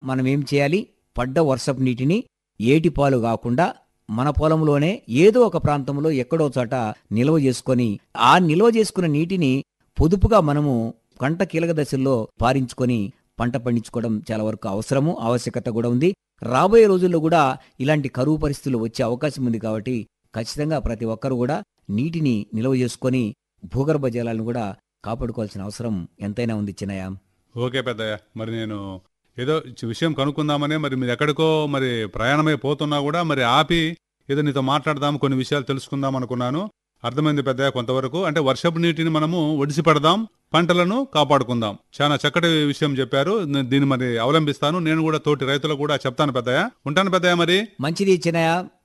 మనం ఏం చేయాలి పడ్డ వర్షపు నీటిని ఏటిపాలు కాకుండా మన పొలంలోనే ఏదో ఒక ప్రాంతంలో ఎక్కడో చోట నిల్వ చేసుకొని ఆ నిల్వ చేసుకున్న నీటిని పొదుపుగా మనము పంట కీలక దశల్లో పారించుకొని పంట పండించుకోవడం చాలా వరకు అవసరము ఆవశ్యకత కూడా ఉంది రాబోయే రోజుల్లో కూడా ఇలాంటి కరువు పరిస్థితులు వచ్చే అవకాశం ఉంది కాబట్టి ఖచ్చితంగా ప్రతి ఒక్కరు కూడా నీటిని నిల్వ చేసుకొని భూగర్భ జలాలను కూడా కాపాడుకోవాల్సిన అవసరం ఎంతైనా ఉంది చిన్నయ్య ఓకే పెద్దయ్య మరి నేను ఏదో చి- విషయం కనుక్కుందామనే మరి మీరు ఎక్కడికో మరి ప్రయాణమై పోతున్నా కూడా మరి ఆపి ఏదో నీతో మాట్లాడదాం కొన్ని విషయాలు తెలుసుకుందాం అనుకున్నాను అర్థమైంది పెద్దయ్య కొంతవరకు అంటే వర్షపు నీటిని మనము ఒడిసి పెడదాం పంటలను కాపాడుకుందాం చాలా చక్కటి విషయం చెప్పారు నే- దీన్ని మరి అవలంబిస్తాను నేను కూడా తోటి రైతులకు కూడా చెప్తాను పెద్దయ్య ఉంటాను పెద్దయ్య మరి మంచిది చిన్నయ్య